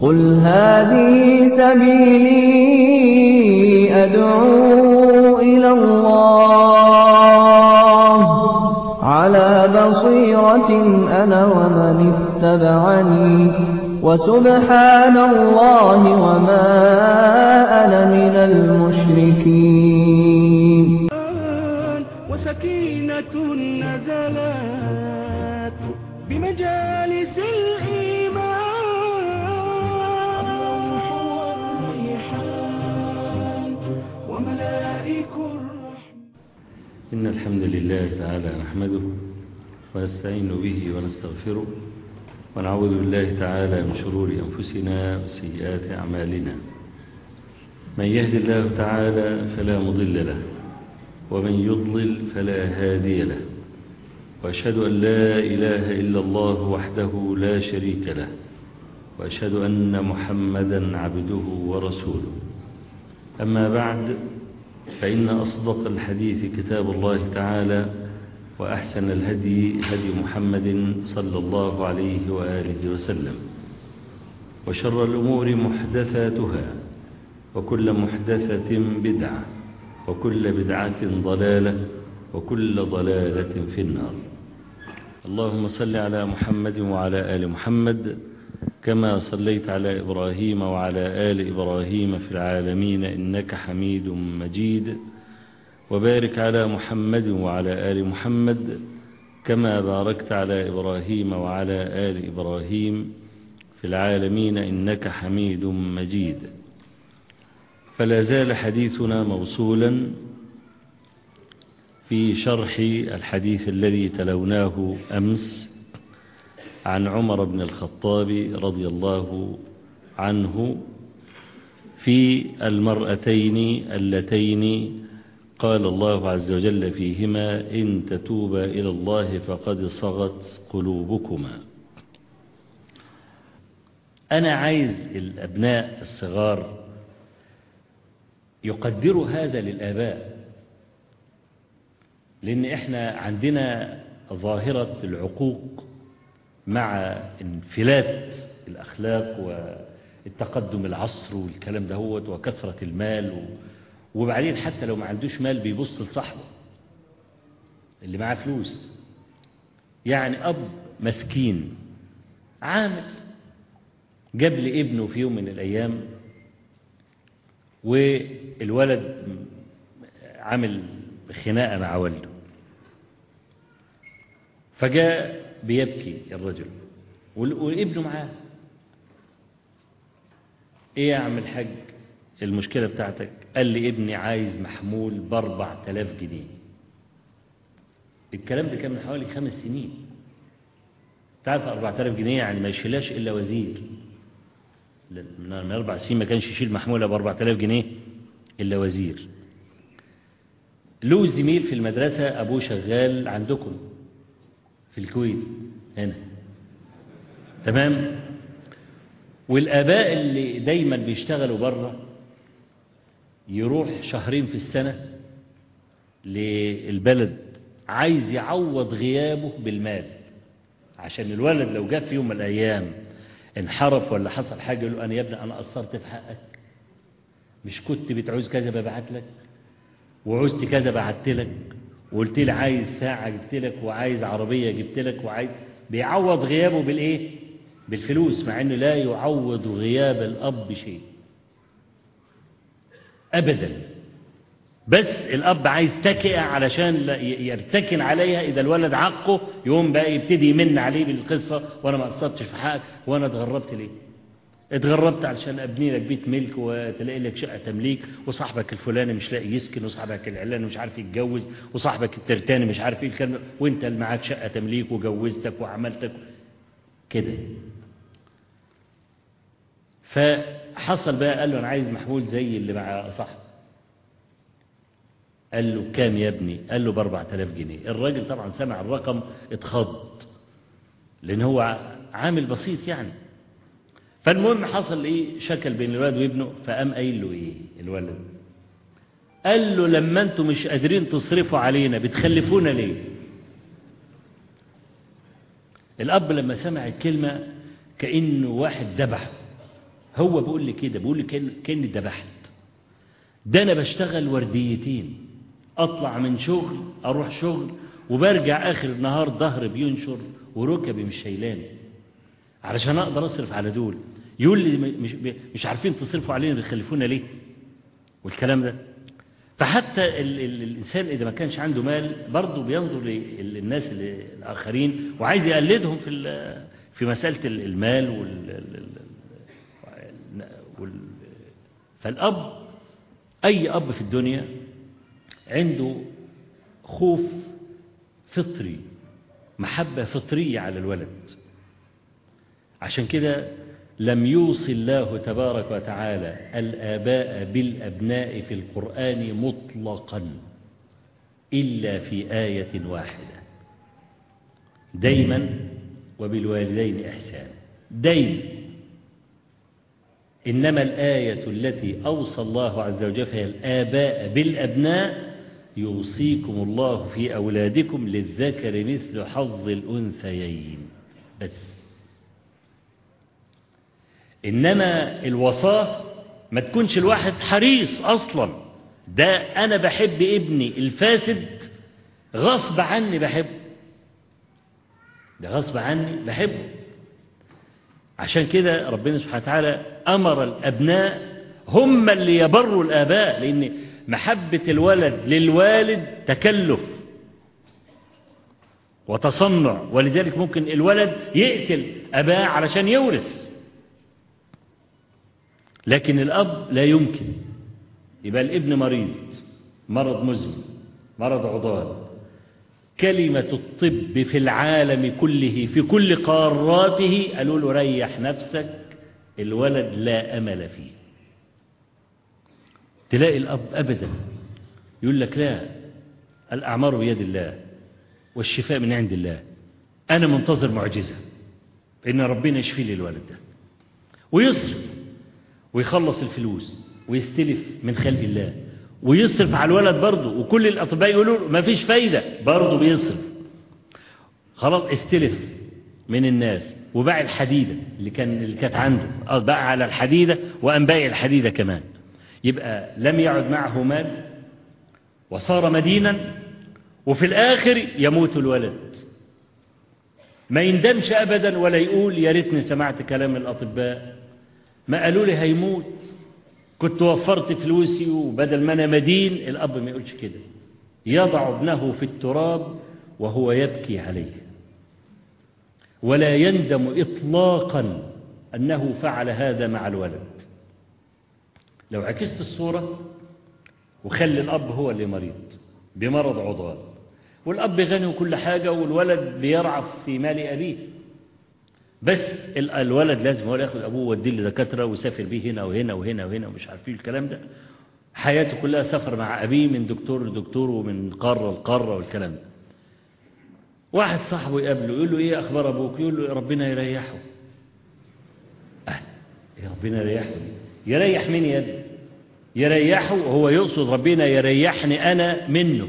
قل هذه سبيلي أدعو إلى الله على بصيرة أنا ومن اتبعني وسبحان الله وما أنا من المشركين وسكينة نزلت بمجالس الإيمان الروح والريحان وملائك الرحمن إن الحمد لله تعالى نحمده ونستعين به ونستغفره ونعوذ بالله تعالى من شرور أنفسنا وسيئات أعمالنا من يهد الله تعالى فلا مضل له ومن يضلل فلا هادي له وأشهد أن لا إله إلا الله وحده لا شريك له وأشهد أن محمدا عبده ورسوله أما بعد فإن أصدق الحديث كتاب الله تعالى وأحسن الهدي هدي محمد صلى الله عليه وآله وسلم وشر الأمور محدثاتها وكل محدثة بدعة وكل بدعة ضلالة وكل ضلالة في النار اللهم صل على محمد وعلى آل محمد كما صليت على إبراهيم وعلى آل إبراهيم في العالمين إنك حميد مجيد وبارك على محمد وعلى آل محمد كما باركت على إبراهيم وعلى آل إبراهيم في العالمين إنك حميد مجيد فلا زال حديثنا موصولا في شرح الحديث الذي تلوناه أمس عن عمر بن الخطاب رضي الله عنه في المرأتين اللتين قال الله عز وجل فيهما إن تتوبا إلى الله فقد صغت قلوبكما أنا عايز الأبناء الصغار يقدروا هذا للآباء لأن إحنا عندنا ظاهرة العقوق مع انفلات الأخلاق والتقدم العصر والكلام دهوت وكثرة المال و... وبعدين حتى لو ما عندوش مال بيبص لصاحبه اللي معاه فلوس يعني أب مسكين عامل جاب لي ابنه في يوم من الأيام والولد عامل خناقة مع والده فجاء بيبكي الرجل وابنه معاه ايه يا عم الحاج المشكلة بتاعتك قال لي ابني عايز محمول باربع تلاف جنيه الكلام ده كان من حوالي خمس سنين تعرف أربع تلاف جنيه يعني ما يشيلهاش إلا وزير من أربع سنين ما كانش يشيل محمولة بأربع تلاف جنيه إلا وزير له زميل في المدرسة أبوه شغال عندكم في الكويت هنا تمام والآباء اللي دايما بيشتغلوا بره يروح شهرين في السنة للبلد عايز يعوض غيابه بالمال عشان الولد لو جاء في يوم من الأيام انحرف ولا حصل حاجة يقول له أنا يا ابني أنا قصرت في حقك مش كنت بتعوز كذا ببعت لك وعوزت كذا بعت لك وقلت لي عايز ساعة جبت لك وعايز عربية جبت لك وعايز بيعوض غيابه بالإيه بالفلوس مع أنه لا يعوض غياب الأب بشيء أبدا بس الأب عايز تكئة علشان يرتكن عليها إذا الولد عقه يقوم بقى يبتدي يمن عليه بالقصة وأنا ما قصرتش في حقك وأنا اتغربت ليه اتغربت علشان ابني لك بيت ملك وتلاقي لك شقة تمليك وصاحبك الفلاني مش لاقي يسكن وصاحبك العلاني مش عارف يتجوز وصاحبك الترتاني مش عارف ايه الكلام وانت اللي معاك شقة تمليك وجوزتك وعملتك كده فحصل بقى قال له انا عايز محمول زي اللي مع صاحبي قال له كام يا ابني قال له ب 4000 جنيه الراجل طبعا سمع الرقم اتخض لان هو عامل بسيط يعني فالمهم حصل ايه شكل بين الولد وابنه فقام قايل له ايه الولد قال له لما انتم مش قادرين تصرفوا علينا بتخلفونا ليه الاب لما سمع الكلمة كأنه واحد ذبح هو بيقول لي كده بيقول لي كأن كأني ذبحت ده أنا بشتغل ورديتين أطلع من شغل أروح شغل وبرجع آخر النهار ظهري بينشر وركبي مش شايلاني علشان أقدر أصرف على دول يقول لي مش, مش عارفين تصرفوا علينا بتخلفونا ليه والكلام ده فحتى ال ال الإنسان إذا ما كانش عنده مال برضه بينظر للناس الآخرين وعايز يقلدهم في في مسألة المال وال وال فالأب أي أب في الدنيا عنده خوف فطري محبة فطرية على الولد عشان كده لم يوصي الله تبارك وتعالى الآباء بالأبناء في القرآن مطلقا إلا في آية واحدة دايما وبالوالدين إحسانا دايما إنما الآية التي أوصى الله عز وجل فيها الآباء بالأبناء يوصيكم الله في أولادكم للذكر مثل حظ الأنثيين بس إنما الوصاة ما تكونش الواحد حريص أصلا ده أنا بحب ابني الفاسد غصب عني بحبه ده غصب عني بحبه عشان كده ربنا سبحانه وتعالى أمر الأبناء هم اللي يبروا الآباء لأن محبة الولد للوالد تكلف وتصنع ولذلك ممكن الولد يقتل أباه علشان يورث لكن الأب لا يمكن يبقى الابن مريض مرض مزمن مرض عضال كلمة الطب في العالم كله في كل قاراته قالوا له ريح نفسك الولد لا أمل فيه تلاقي الأب أبدا يقول لك لا الأعمار بيد الله والشفاء من عند الله أنا منتظر معجزة إن ربنا يشفي لي الولد ده ويصرف ويخلص الفلوس ويستلف من خلق الله ويصرف على الولد برضه وكل الأطباء يقولوا ما فيش فايدة برضه بيصرف خلاص استلف من الناس وباع الحديدة اللي كان اللي كانت عنده باع على الحديدة وأن بايع الحديدة كمان يبقى لم يعد معه مال وصار مدينا وفي الآخر يموت الولد ما يندمش أبدا ولا يقول يا ريتني سمعت كلام الأطباء ما قالوا لي هيموت كنت وفرت فلوسي وبدل ما أنا مدين الأب ما يقولش كده يضع ابنه في التراب وهو يبكي عليه ولا يندم إطلاقا أنه فعل هذا مع الولد لو عكست الصورة وخلي الأب هو اللي مريض بمرض عضال والأب غني وكل حاجة والولد بيرعف في مال أبيه بس الولد لازم هو ياخد أبوه ووديه لدكاترة ويسافر بيه هنا وهنا وهنا وهنا ومش عارفين الكلام ده حياته كلها سفر مع أبيه من دكتور لدكتور ومن قارة لقارة والكلام ده واحد صاحبه يقابله يقول له ايه اخبار ابوك يقول له ربنا يريحه أه يا ربنا يريحه يريح مين يا ابني يريحه وهو يقصد ربنا يريحني انا منه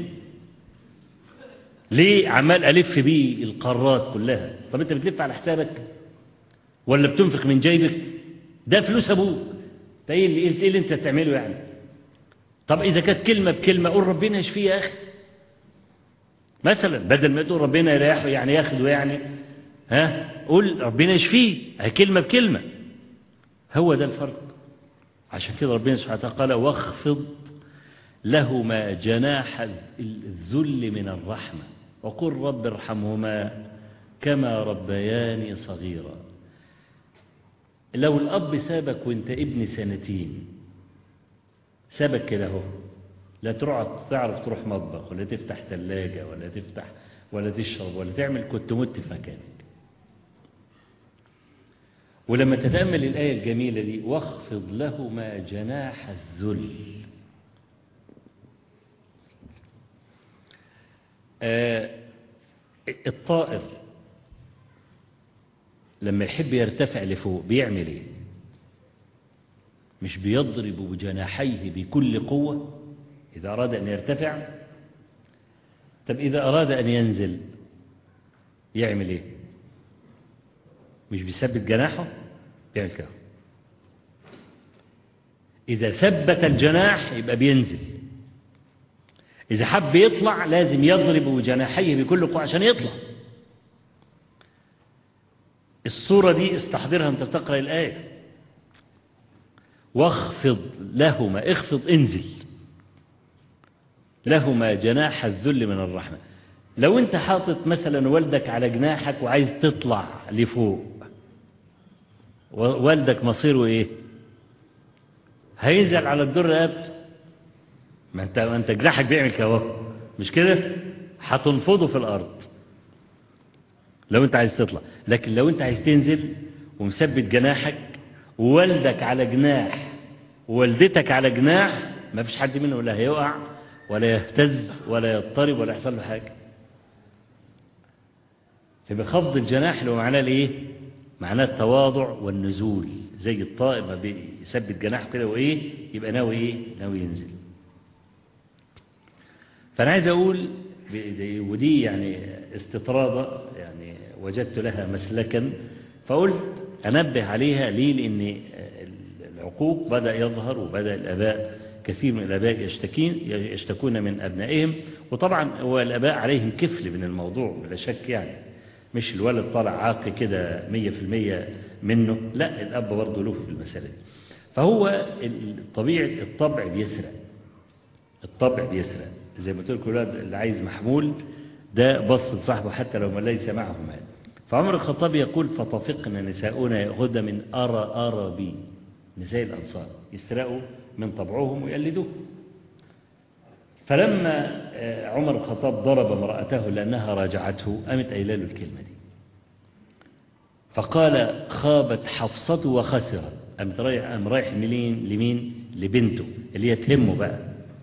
ليه عمال الف بيه القارات كلها طب انت بتلف على حسابك ولا بتنفق من جيبك ده فلوس ابوك ده ايه اللي, إيه اللي انت تعمله يعني طب اذا كانت كلمه بكلمه قول ربنا يشفيه يا اخي مثلا بدل ما تقول ربنا يريحه يعني ياخده يعني ها قول ربنا يشفيه هي كلمة بكلمة هو ده الفرق عشان كده ربنا سبحانه وتعالى قال واخفض لهما جناح الذل من الرحمة وقل رب ارحمهما كما ربياني صغيرا لو الأب سابك وانت ابن سنتين سابك كده اهو لا تروح تعرف تروح مطبخ ولا تفتح ثلاجة ولا تفتح ولا تشرب ولا تعمل كنت مت في مكانك ولما تتأمل الآية الجميلة دي واخفض لهما جناح الذل آه الطائر لما يحب يرتفع لفوق بيعمل ايه مش بيضرب بجناحيه بكل قوة إذا أراد أن يرتفع طب إذا أراد أن ينزل يعمل إيه مش بيثبت جناحه يعمل كده إذا ثبت الجناح يبقى بينزل إذا حب يطلع لازم يضرب جناحيه بكل قوة عشان يطلع الصورة دي استحضرها أنت بتقرأ الآية واخفض لهما اخفض انزل لهما جناح الذل من الرحمة لو انت حاطط مثلا والدك على جناحك وعايز تطلع لفوق والدك مصيره ايه هينزل على الدر رقبته ما انت ما انت جناحك بيعمل كده مش كده هتنفضه في الارض لو انت عايز تطلع لكن لو انت عايز تنزل ومثبت جناحك ووالدك على جناح ووالدتك على جناح ما فيش حد منهم لا هيقع ولا يهتز ولا يضطرب ولا يحصل له حاجة فبخفض الجناح اللي هو معناه الايه معناه التواضع والنزول زي الطائر ما بيثبت جناحه كده وايه يبقى ناوي ايه ناوي ينزل فانا عايز اقول ودي يعني استطرادة يعني وجدت لها مسلكا فقلت أنبه عليها ليه لأن العقوق بدأ يظهر وبدأ الأباء كثير من الأباء يشتكين يشتكون من أبنائهم وطبعا هو الأباء عليهم كفل من الموضوع بلا شك يعني مش الولد طالع عاقي كده مية في المية منه لا الأب برضه له في المسألة دي فهو طبيعة الطبع بيسرق الطبع بيسرق زي ما قلت لكم الولد اللي عايز محمول ده بص لصاحبه حتى لو ما ليس معه مال فعمر الخطاب يقول فطفقنا نساؤنا يأخذ من أرى أرى بي نساء الأنصار يسرقوا من طبعهم ويقلدوه فلما عمر الخطاب ضرب امرأته لأنها راجعته قامت قايله له الكلمة دي فقال خابت حفصته وخسرت قامت رايح قام رايح لمين لمين لبنته اللي هي تهمه بقى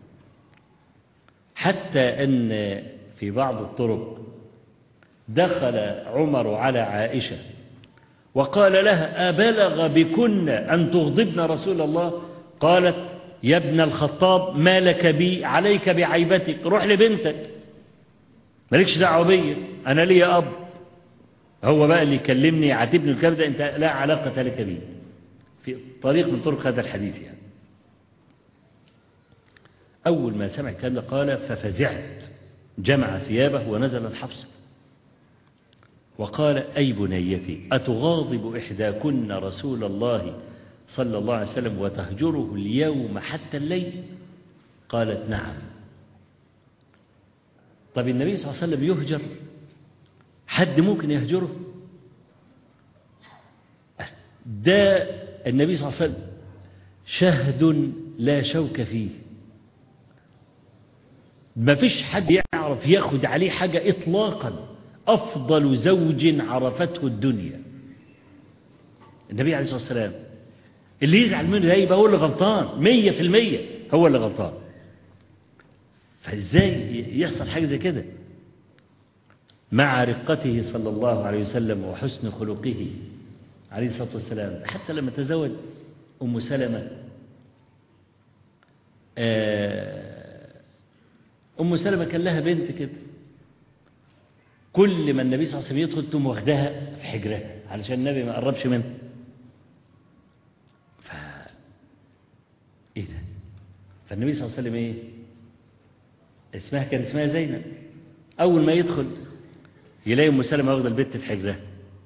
حتى أن في بعض الطرق دخل عمر على عائشة وقال لها أبلغ بكن أن تغضبن رسول الله قالت يا ابن الخطاب ما لك بي عليك بعيبتك روح لبنتك مالكش دعوه بيا أنا لي أب هو بقى اللي يكلمني يعاتبني الكلام ده أنت لا علاقة لك بي في طريق من طرق هذا الحديث يعني أول ما سمع الكلام ده قال ففزعت جمع ثيابه ونزل الحبس وقال أي بنيتي أتغاضب إحداكن رسول الله صلى الله عليه وسلم وتهجره اليوم حتى الليل قالت نعم طب النبي صلى الله عليه وسلم يهجر حد ممكن يهجره ده النبي صلى الله عليه وسلم شهد لا شوك فيه ما فيش حد يعرف ياخد عليه حاجة إطلاقا أفضل زوج عرفته الدنيا النبي عليه الصلاة والسلام اللي يزعل منه ده يبقى هو اللي غلطان مية في المية هو اللي غلطان فازاي يحصل حاجة زي كده مع رقته صلى الله عليه وسلم وحسن خلقه عليه الصلاة والسلام حتى لما تزوج أم سلمة أم سلمة كان لها بنت كده كل ما النبي صلى الله عليه وسلم يدخل تقوم واخدها في حجرها علشان النبي ما قربش منها ف ايه ده فالنبي صلى الله عليه وسلم ايه اسمها كان اسمها زينب اول ما يدخل يلاقي ام سلمة واخده البت في حجرها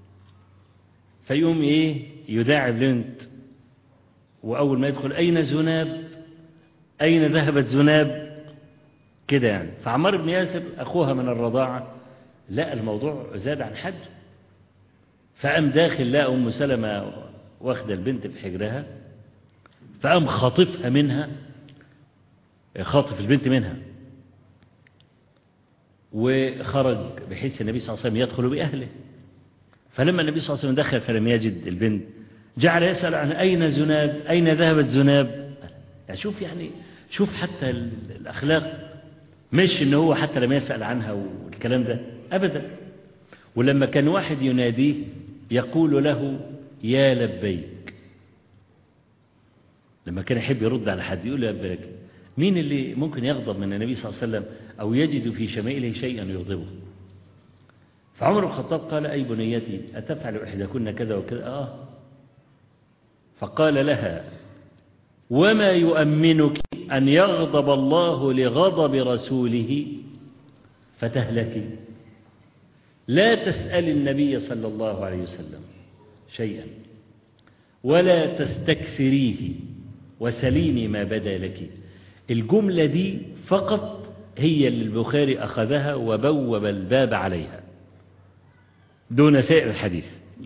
فيقوم ايه يداعب بنت واول ما يدخل اين زناب اين ذهبت زناب كده يعني فعمار بن ياسر اخوها من الرضاعه لا الموضوع زاد عن حد فقام داخل لقى أم سلمة واخدة البنت في حجرها فقام خاطفها منها خاطف البنت منها وخرج بحيث النبي صلى الله عليه وسلم يدخل بأهله فلما النبي صلى الله عليه وسلم دخل فلم يجد البنت جعل يسأل عن أين زناب أين ذهبت زناب يعني شوف يعني شوف حتى الأخلاق مش إن هو حتى لم يسأل عنها والكلام ده أبدا ولما كان واحد يناديه يقول له يا لبيك لما كان يحب يرد على حد يقول له لبيك مين اللي ممكن يغضب من النبي صلى الله عليه وسلم أو يجد في شمائله شيئا يغضبه فعمر بن الخطاب قال أي بنيتي أتفعل إحداكن كذا وكذا آه فقال لها وما يؤمنك أن يغضب الله لغضب رسوله فتهلكي لا تسأل النبي صلى الله عليه وسلم شيئا ولا تستكثريه وسليني ما بدا لك الجملة دي فقط هي اللي البخاري أخذها وبوب الباب عليها دون سائر الحديث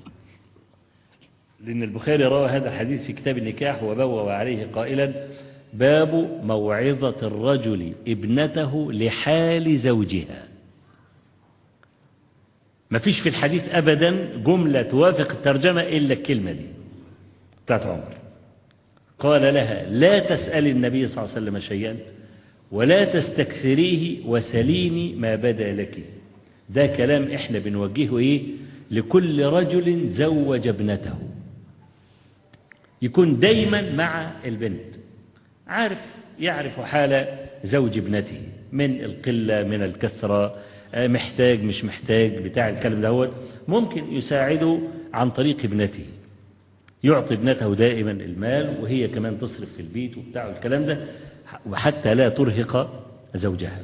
لأن البخاري روى هذا الحديث في كتاب النكاح وبوب عليه قائلا باب موعظة الرجل ابنته لحال زوجها ما فيش في الحديث أبدا جملة توافق الترجمة إلا الكلمة دي بتاعت عمر قال لها لا تسأل النبي صلى الله عليه وسلم شيئا ولا تستكثريه وسليني ما بدا لك ده كلام احنا بنوجهه ايه لكل رجل زوج ابنته يكون دايما مع البنت عارف يعرف حال زوج ابنته من القلة من الكثرة محتاج مش محتاج بتاع الكلام دوت ممكن يساعده عن طريق ابنته يعطي ابنته دائما المال وهي كمان تصرف في البيت وبتاع الكلام ده وحتى لا ترهق زوجها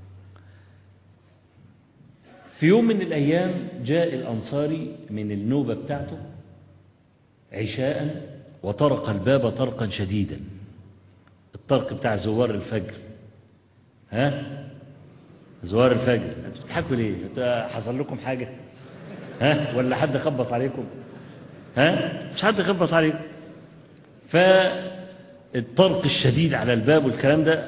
في يوم من الأيام جاء الأنصاري من النوبة بتاعته عشاء وطرق الباب طرقا شديدا الطرق بتاع زوار الفجر ها زوار الفجر انتوا بتضحكوا ليه انتوا حصل لكم حاجة ها ولا حد خبط عليكم ها مش حد خبط عليكم فالطرق الشديد على الباب والكلام ده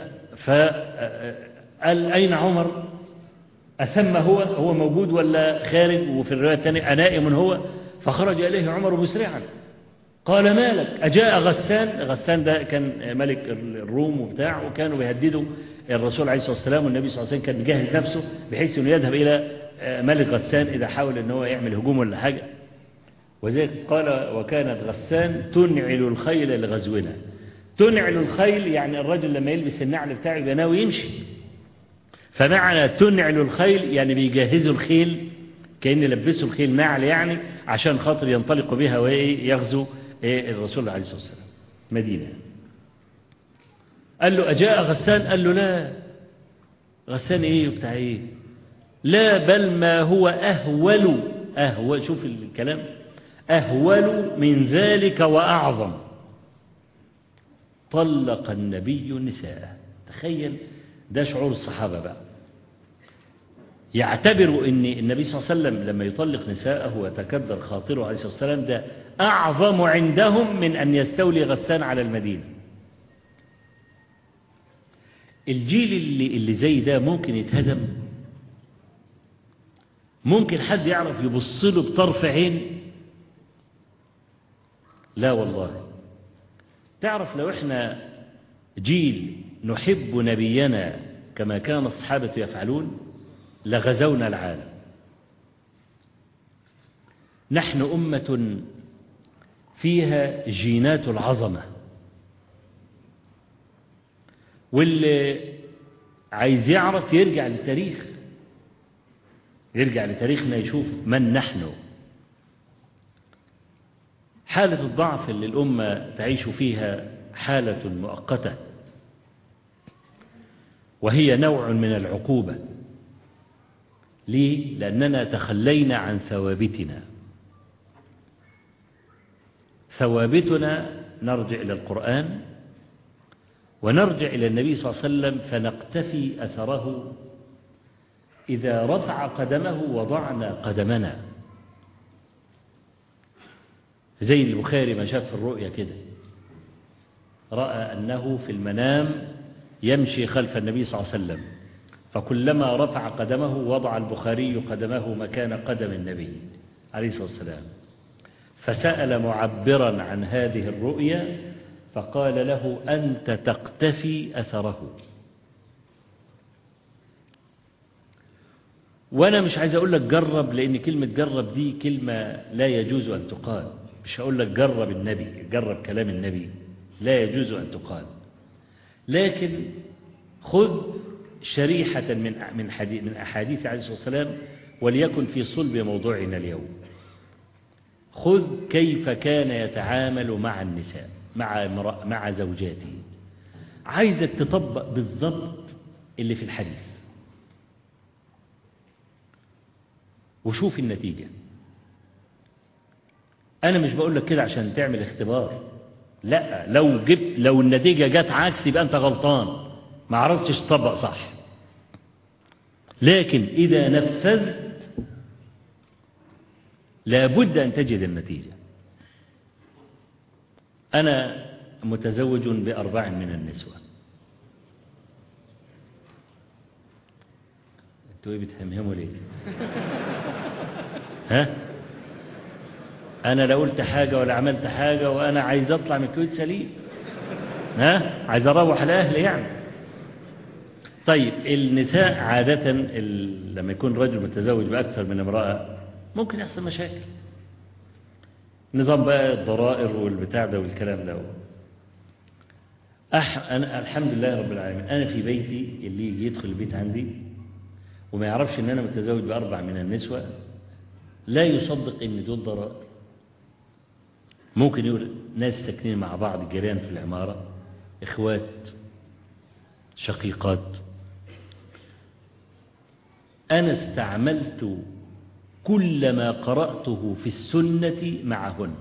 فقال أين عمر أثم هو هو موجود ولا خارج وفي الرواية الثانية أنائم هو فخرج إليه عمر مسرعا قال مالك أجاء غسان غسان ده كان ملك الروم وبتاع وكانوا بيهددوا الرسول عليه الصلاة والسلام والنبي صلى الله عليه وسلم كان بيجهز نفسه بحيث أنه يذهب إلى ملك غسان إذا حاول أنه هو يعمل هجوم ولا حاجة وذلك قال وكانت غسان تنعل الخيل لغزونا تنعل الخيل يعني الرجل لما يلبس النعل بتاعه يبقى ناوي يمشي فمعنى تنعل الخيل يعني بيجهزوا الخيل كأن لبسوا الخيل نعل يعني عشان خاطر ينطلقوا بها ويغزو الرسول عليه الصلاة والسلام مدينة قال له أجاء غسان قال له لا غسان ايه وبتاع ايه لا بل ما هو أهول أهول شوف الكلام أهول من ذلك وأعظم طلق النبي نساءه تخيل ده شعور الصحابة بقى يعتبروا ان النبي صلى الله عليه وسلم لما يطلق نساءه ويتكدر خاطره عليه الصلاة والسلام ده أعظم عندهم من أن يستولي غسان على المدينة الجيل اللي, اللي زي ده ممكن يتهزم ممكن حد يعرف يبص له بطرف عين لا والله تعرف لو احنا جيل نحب نبينا كما كان الصحابة يفعلون لغزونا العالم نحن أمة فيها جينات العظمة واللي عايز يعرف يرجع للتاريخ يرجع لتاريخنا يشوف من نحن حالة الضعف اللي الأمة تعيش فيها حالة مؤقتة وهي نوع من العقوبة ليه؟ لأننا تخلينا عن ثوابتنا ثوابتنا نرجع إلى القرآن ونرجع إلى النبي صلى الله عليه وسلم فنقتفي أثره إذا رفع قدمه وضعنا قدمنا زي البخاري ما شاف في الرؤيا كده رأى أنه في المنام يمشي خلف النبي صلى الله عليه وسلم فكلما رفع قدمه وضع البخاري قدمه مكان قدم النبي عليه الصلاة والسلام فسأل معبرا عن هذه الرؤيا فقال له أنت تقتفي أثره وأنا مش عايز أقول لك جرب لأن كلمة جرب دي كلمة لا يجوز أن تقال مش هقول لك جرب النبي جرب كلام النبي لا يجوز أن تقال لكن خذ شريحة من من حديث من أحاديث عليه الصلاة والسلام وليكن في صلب موضوعنا اليوم خذ كيف كان يتعامل مع النساء مع امرأة مع زوجاته عايزك تطبق بالضبط اللي في الحديث وشوف النتيجة أنا مش بقول لك كده عشان تعمل اختبار لا لو جبت لو النتيجة جت عكس يبقى أنت غلطان ما عرفتش تطبق صح لكن إذا نفذت لابد أن تجد النتيجة أنا متزوج بأربع من النسوة انتوا ايه بتهمهموا ليه ها انا لا قلت حاجة ولا عملت حاجة وانا عايز اطلع من الكويت سليم ها عايز اروح لاهلي يعني طيب النساء عادة ال- لما يكون رجل متزوج بأكثر من امرأة ممكن يحصل مشاكل نظام بقى الضرائر والبتاع ده والكلام ده أح... أنا الحمد لله رب العالمين أنا في بيتي اللي يجي يدخل البيت عندي وما يعرفش إن أنا متزوج بأربع من النسوة لا يصدق إن دول ضرائر ممكن يقول ناس ساكنين مع بعض جيران في العمارة إخوات شقيقات أنا استعملت كل ما قرأته في السنة معهن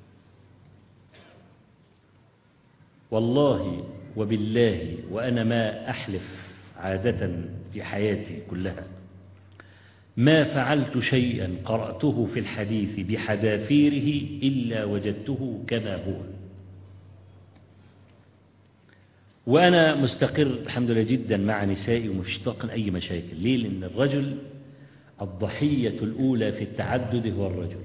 والله وبالله وأنا ما أحلف عادة في حياتي كلها ما فعلت شيئا قرأته في الحديث بحذافيره إلا وجدته كما هو وأنا مستقر الحمد لله جدا مع نسائي ومشتاق أي مشاكل ليه؟ لأن الرجل الضحية الأولى في التعدد هو الرجل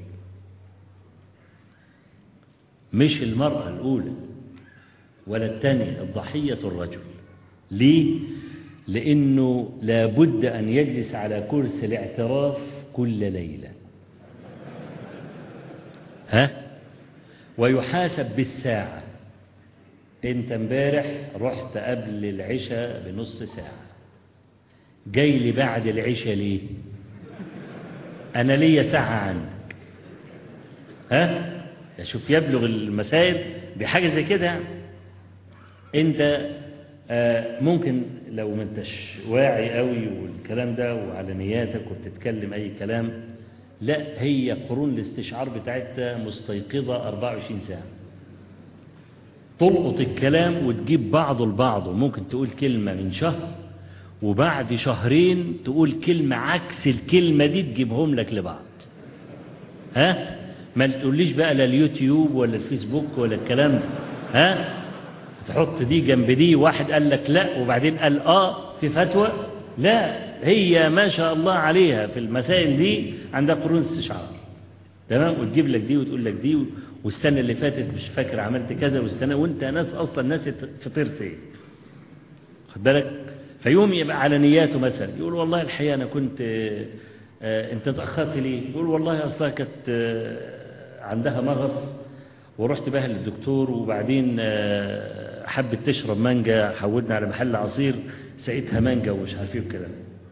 مش المرأة الأولى ولا الثانية الضحية الرجل ليه؟ لأنه لابد أن يجلس على كرسي الاعتراف كل ليلة ها؟ ويحاسب بالساعة انت امبارح رحت قبل العشاء بنص ساعة جاي لي بعد العشاء ليه انا ليا ساعة عندك ها شوف يبلغ المسائل بحاجة زي كده يعني. انت آه ممكن لو ما انتش واعي قوي والكلام ده وعلى نياتك وبتتكلم اي كلام لا هي قرون الاستشعار بتاعتها مستيقظة 24 ساعة تلقط الكلام وتجيب بعضه لبعضه ممكن تقول كلمة من شهر وبعد شهرين تقول كلمة عكس الكلمة دي تجيبهم لك لبعض ها ما تقوليش بقى لا اليوتيوب ولا الفيسبوك ولا الكلام ده ها تحط دي جنب دي واحد قال لك لا وبعدين قال اه في فتوى لا هي ما شاء الله عليها في المسائل دي عندها قرون استشعار تمام وتجيب لك دي وتقول لك دي والسنة اللي فاتت مش فاكر عملت كذا والسنة وانت ناس اصلا ناس فطرت ايه خد بالك فيوم يبقى على نياته مثلا يقول والله الحقيقة انا كنت آه آه انت اتأخرت ليه يقول والله اصلا كانت آه عندها مغص ورحت بها للدكتور وبعدين آه حبت تشرب مانجا حودنا على محل عصير سقيتها مانجا ومش عارف ايه وكده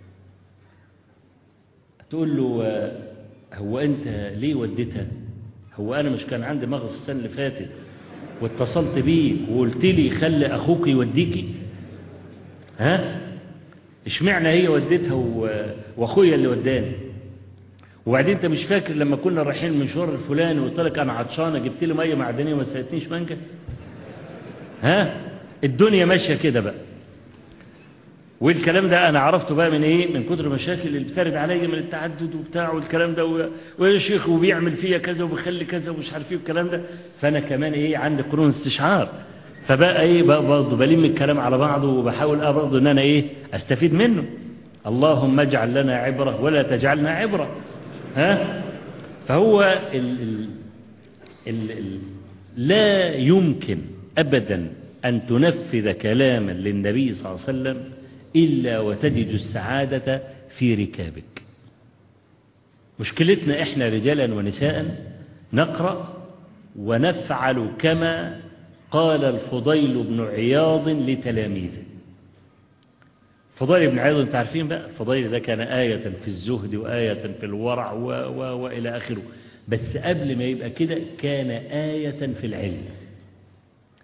تقول له آه هو انت ليه وديتها هو انا مش كان عندي مغص السنه اللي فاتت واتصلت بيك وقلت لي خلي اخوك يوديكي ها اشمعنى هي وديتها واخويا اللي وداني وبعدين انت مش فاكر لما كنا رايحين المشوار الفلاني وقلت لك انا عطشانه جبت لي ميه معدنيه وما سقيتنيش مانجا ها الدنيا ماشيه كده بقى والكلام ده انا عرفته بقى من ايه من كتر المشاكل اللي بترد عليا من التعدد وبتاع والكلام ده ويا شيخ وبيعمل فيا كذا وبيخلي كذا ومش عارف ايه والكلام ده فانا كمان ايه عندي قرون استشعار فبقى ايه برضه بلم الكلام على بعضه وبحاول اه برضه ان انا ايه استفيد منه اللهم اجعل لنا عبره ولا تجعلنا عبره ها فهو ال ال ال ال لا يمكن ابدا ان تنفذ كلاما للنبي صلى الله عليه وسلم إلا وتجد السعادة في ركابك مشكلتنا إحنا رجالا ونساء نقرأ ونفعل كما قال الفضيل بن عياض لتلاميذه فضيل بن عياض انت عارفين بقى الفضيل ده كان آية في الزهد وآية في الورع و و وإلى آخره بس قبل ما يبقى كده كان آية في العلم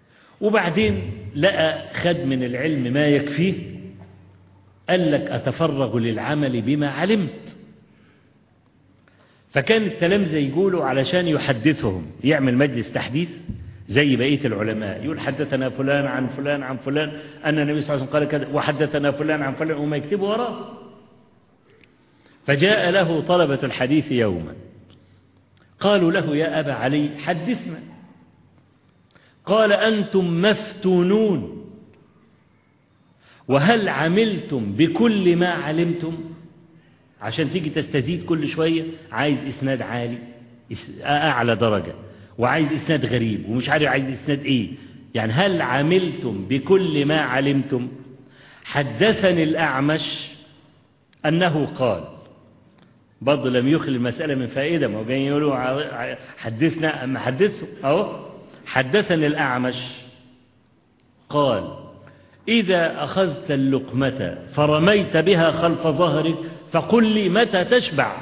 وبعدين لقى خد من العلم ما يكفيه قال لك أتفرغ للعمل بما علمت فكان التلامذة يقولوا علشان يحدثهم يعمل مجلس تحديث زي بقية العلماء يقول حدثنا فلان عن فلان عن فلان أن النبي صلى الله عليه وسلم قال كذا وحدثنا فلان عن فلان وما يكتبوا وراه فجاء له طلبة الحديث يوما قالوا له يا أبا علي حدثنا قال أنتم مفتونون وهل عملتم بكل ما علمتم عشان تيجي تستزيد كل شوية عايز إسناد عالي أعلى درجة وعايز إسناد غريب ومش عارف عايز إسناد إيه يعني هل عملتم بكل ما علمتم حدثني الأعمش أنه قال برضه لم يخل المسألة من فائدة ما هو جايين يقولوا حدثنا أما حدثوا أهو حدثني الأعمش قال إذا أخذت اللقمة فرميت بها خلف ظهرك فقل لي متى تشبع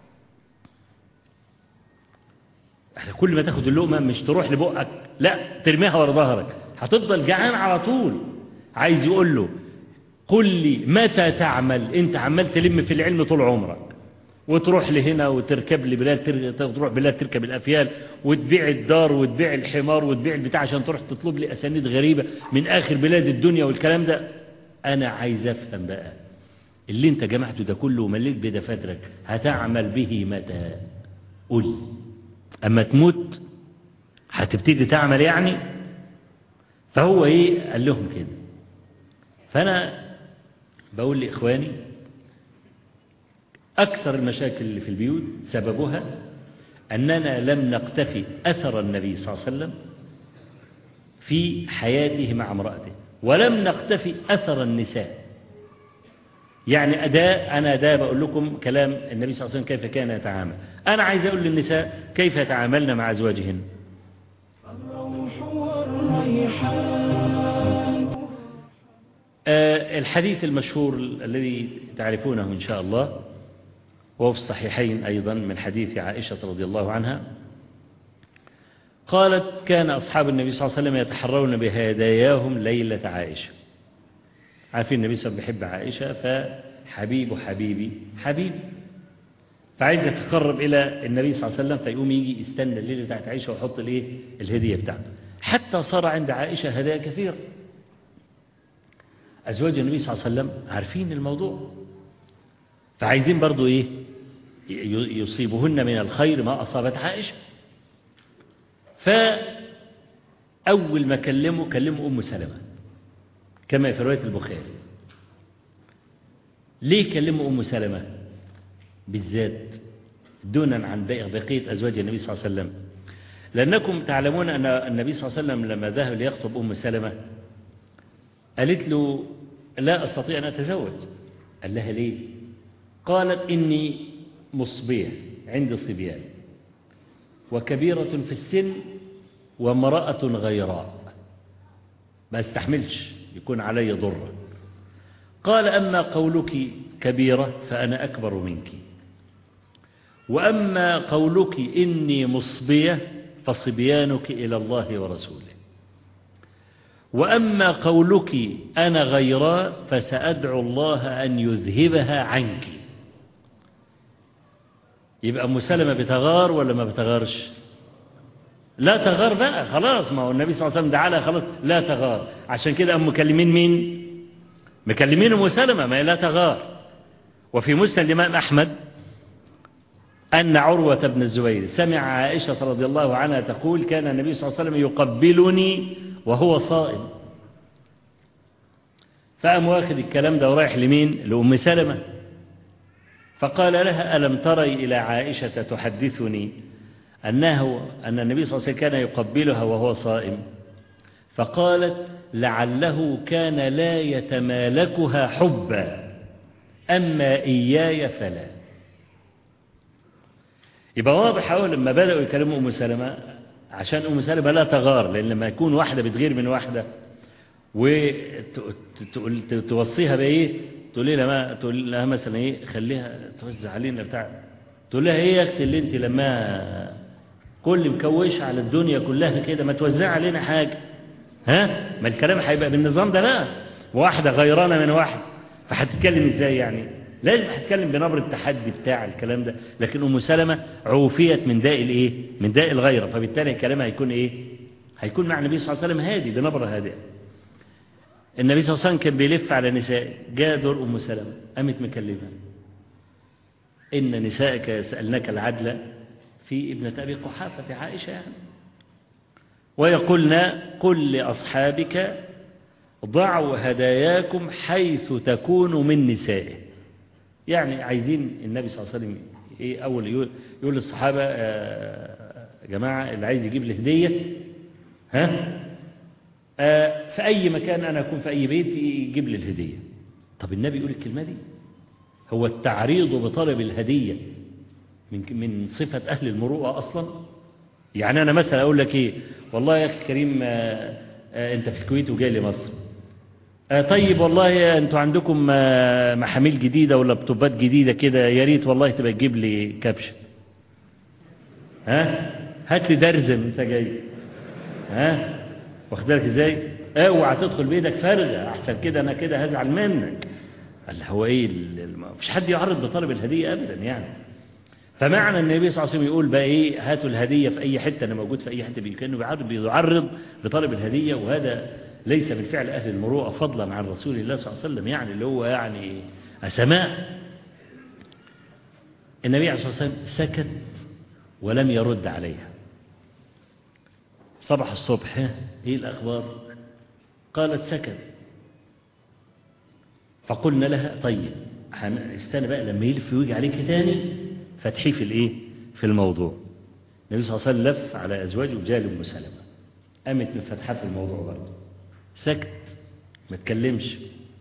كل ما تاخد اللقمة مش تروح لبقك لا ترميها ورا ظهرك هتفضل جعان على طول عايز يقول له قل لي متى تعمل انت عمال تلم في العلم طول عمرك وتروح لهنا وتركب لبلاد تروح بلاد تركب الافيال وتبيع الدار وتبيع الحمار وتبيع البتاع عشان تروح تطلب لي اسانيد غريبه من اخر بلاد الدنيا والكلام ده انا عايز افهم بقى اللي انت جمعته ده كله ومليت بدفاترك هتعمل به متى قل اما تموت هتبتدي تعمل يعني فهو ايه قال لهم كده فانا بقول لاخواني أكثر المشاكل اللي في البيوت سببها أننا لم نقتفي أثر النبي صلى الله عليه وسلم في حياته مع امرأته ولم نقتفي أثر النساء يعني أداء أنا أداء بقول لكم كلام النبي صلى الله عليه وسلم كيف كان يتعامل أنا عايز أقول للنساء كيف يتعاملن مع أزواجهن الروح والريحان آه الحديث المشهور الذي تعرفونه إن شاء الله وهو في الصحيحين أيضا من حديث عائشة رضي الله عنها قالت كان أصحاب النبي صلى الله عليه وسلم يتحرون بهداياهم ليلة عائشة عارفين النبي صلى الله عليه وسلم بيحب عائشة فحبيب حبيبي حبيبي فعايز يتقرب إلى النبي صلى الله عليه وسلم فيقوم يجي يستنى الليلة بتاعت عائشة ويحط الايه الهدية بتاعته حتى صار عند عائشة هدايا كثيرة أزواج النبي صلى الله عليه وسلم عارفين الموضوع فعايزين برضو إيه يصيبهن من الخير ما أصابت عائشة فأول ما كلموا كلموا أم سلمة كما في رواية البخاري ليه كلموا أم سلمة بالذات دونا عن بقية أزواج النبي صلى الله عليه وسلم لأنكم تعلمون أن النبي صلى الله عليه وسلم لما ذهب ليخطب أم سلمة قالت له لا أستطيع أن أتزوج قال لها ليه قالت إني مصبية عندي صبيان وكبيرة في السن وامرأة غيراء ما استحملش يكون علي ضر قال أما قولك كبيرة فأنا أكبر منك وأما قولك إني مصبية فصبيانك إلى الله ورسوله وأما قولك أنا غيراء فسأدعو الله أن يذهبها عنك يبقى أم سلمة بتغار ولا ما بتغارش لا تغار بقى خلاص ما هو النبي صلى الله عليه وسلم دعا لها خلاص لا تغار عشان كده أم مكلمين مين مكلمين أم سلمة ما هي لا تغار وفي مسند الإمام أحمد أن عروة بن الزبير سمع عائشة رضي الله عنها تقول كان النبي صلى الله عليه وسلم يقبلني وهو صائم فقام واخد الكلام ده ورايح لمين لأم سلمة فقال لها ألم تري إلى عائشة تحدثني أنه أن النبي صلى الله عليه وسلم كان يقبلها وهو صائم فقالت لعله كان لا يتمالكها حبا أما إياي فلا يبقى واضح أول لما بدأوا يكلموا أم سلمة عشان أم سلمة لا تغار لأن لما يكون واحدة بتغير من واحدة وتوصيها بإيه تقول لها ما تقول لها مثلا إيه خليها توزع علينا بتاع تقول لها إيه يا أختي اللي أنت لما كل مكوش على الدنيا كلها كده ما توزع علينا حاجة ها ما الكلام هيبقى بالنظام ده بقى واحدة غيرانة من واحد فهتتكلم ازاي يعني لازم هتتكلم بنبرة التحدي بتاع الكلام ده لكن أم سلمة عوفيت من داء الايه من داء الغيرة فبالتالي كلامها هيكون ايه هيكون مع النبي صلى الله عليه وسلم هادي بنبرة هادئة النبي صلى الله عليه وسلم كان بيلف على نساء جاء دور أم سلمة قامت مكلمة إن نسائك يسألنك العدل في ابنة أبي قحافة في عائشة يعني ويقولن قل لأصحابك ضعوا هداياكم حيث تكونوا من نسائه يعني عايزين النبي صلى الله عليه وسلم إيه أول يقول, يقول للصحابة يا جماعة اللي عايز يجيب لي هدية ها آه في أي مكان أنا أكون في أي بيت يجيب لي الهدية طب النبي يقول الكلمة دي هو التعريض بطلب الهدية من من صفة أهل المروءة أصلا يعني أنا مثلا أقول لك إيه والله يا أخي الكريم آه آه أنت في الكويت وجاي لمصر آه طيب والله أنتوا عندكم آه محاميل جديدة ولا لابتوبات جديدة كده يا ريت والله تبقى تجيب لي كبشة ها هات لي درزم أنت جاي ها واخد بالك ازاي اوعى تدخل بايدك فارغه احسن كده انا كده هزعل منك قال هو ايه مفيش حد يعرض بطلب الهديه ابدا يعني فمعنى النبي صلى الله عليه وسلم يقول بقى ايه هاتوا الهديه في اي حته انا موجود في اي حته كانه بيعرض بيعرض بطلب الهديه وهذا ليس من فعل اهل المروءه فضلا عن رسول الله صلى الله عليه وسلم يعني اللي هو يعني اسماء النبي عليه الصلاه والسلام سكت ولم يرد عليها صبح الصبح ايه الاخبار قالت سكت فقلنا لها طيب استنى بقى لما يلف ويجي عليك تاني فتحيه في الايه في الموضوع النبي صلى الله عليه وسلم لف على ازواجه وجال ام سلمة قامت من فتحها في الموضوع برضه سكت ما تكلمش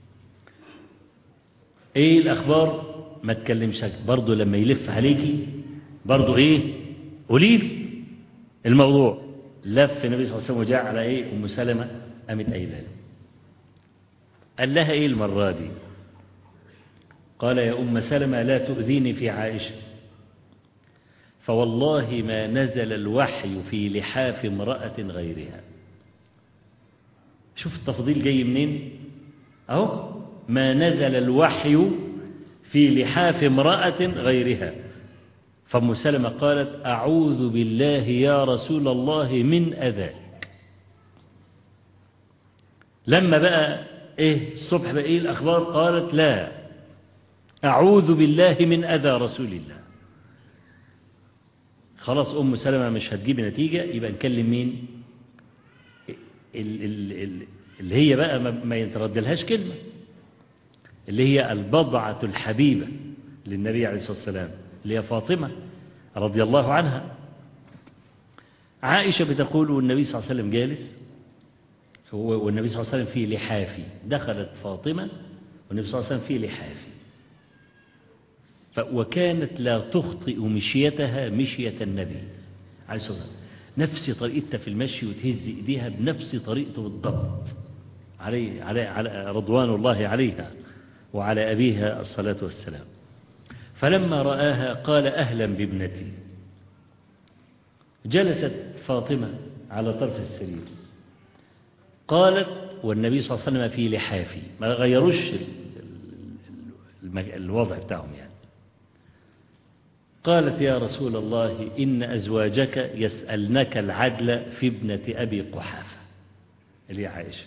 ايه الاخبار ما تكلمش برضه لما يلف عليكي برضه ايه قولي له الموضوع لف النبي صلى الله عليه وسلم وجاء على ايه ام سلمة قامت قايله له قال لها ايه المرة دي قال يا ام سلمة لا تؤذيني في عائشة فوالله ما نزل الوحي في لحاف امرأة غيرها شوف التفضيل جاي منين اهو ما نزل الوحي في لحاف امرأة غيرها فأم سلمة قالت أعوذ بالله يا رسول الله من أذاك لما بقى إيه الصبح بقى إيه الأخبار قالت لا أعوذ بالله من أذى رسول الله خلاص أم سلمة مش هتجيب نتيجة يبقى نكلم مين اللي هي بقى ما يتردلهاش كلمة اللي هي البضعة الحبيبة للنبي عليه الصلاة والسلام اللي هي فاطمة رضي الله عنها عائشة بتقول والنبي صلى الله عليه وسلم جالس والنبي صلى الله عليه وسلم في لحافي دخلت فاطمة والنبي صلى الله عليه وسلم في لحافي وكانت لا تخطئ مشيتها مشية النبي عليه الصلاة والسلام نفس طريقتها في المشي وتهز إيديها بنفس طريقته بالضبط عليه علي على رضوان الله عليها وعلى أبيها الصلاة والسلام فلما رآها قال أهلا بابنتي جلست فاطمة على طرف السرير قالت والنبي صلى الله عليه وسلم في لحافي ما غيروش الوضع بتاعهم يعني قالت يا رسول الله إن أزواجك يسألنك العدل في ابنة أبي قحافة اللي عائشة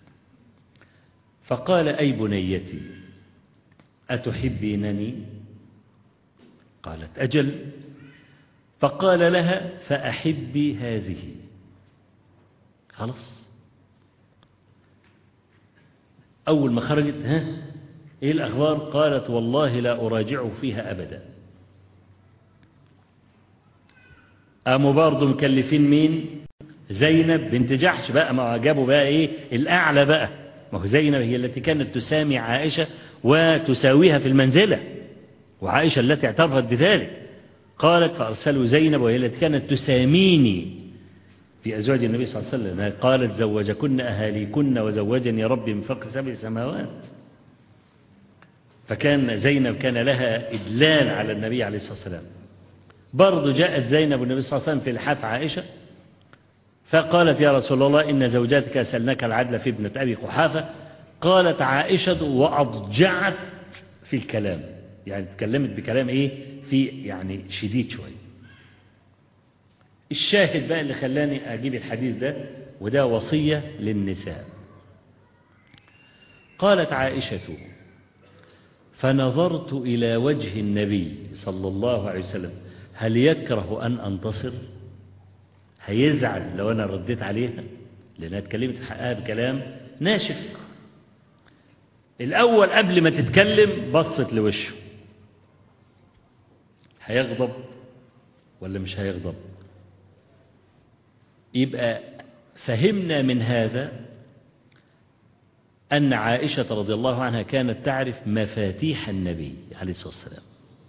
فقال أي بنيتي أتحبينني قالت أجل فقال لها فأحبي هذه خلاص أول ما خرجت ها إيه الأخبار قالت والله لا أراجعه فيها أبدا قاموا برضه مكلفين مين زينب بنت جحش بقى ما جابوا بقى إيه الأعلى بقى ما هو زينب هي التي كانت تسامي عائشة وتساويها في المنزلة وعائشة التي اعترفت بذلك قالت فأرسلوا زينب وهي التي كانت تساميني في أزواج النبي صلى الله عليه وسلم قالت زوجكن أهاليكن وزوجني ربي من فوق سبع سماوات فكان زينب كان لها إدلال على النبي عليه الصلاة والسلام برضو جاءت زينب والنبي صلى الله عليه وسلم في لحاف عائشة فقالت يا رسول الله إن زوجاتك سألناك العدل في ابنة أبي قحافة قالت عائشة وأضجعت في الكلام يعني تكلمت بكلام إيه في يعني شديد شوية الشاهد بقى اللي خلاني أجيب الحديث ده وده وصية للنساء قالت عائشة فنظرت إلى وجه النبي صلى الله عليه وسلم هل يكره أن أنتصر هيزعل لو أنا رديت عليها لأنها اتكلمت في حقها بكلام ناشف الأول قبل ما تتكلم بصت لوشه هيغضب ولا مش هيغضب يبقى فهمنا من هذا أن عائشة رضي الله عنها كانت تعرف مفاتيح النبي عليه الصلاة والسلام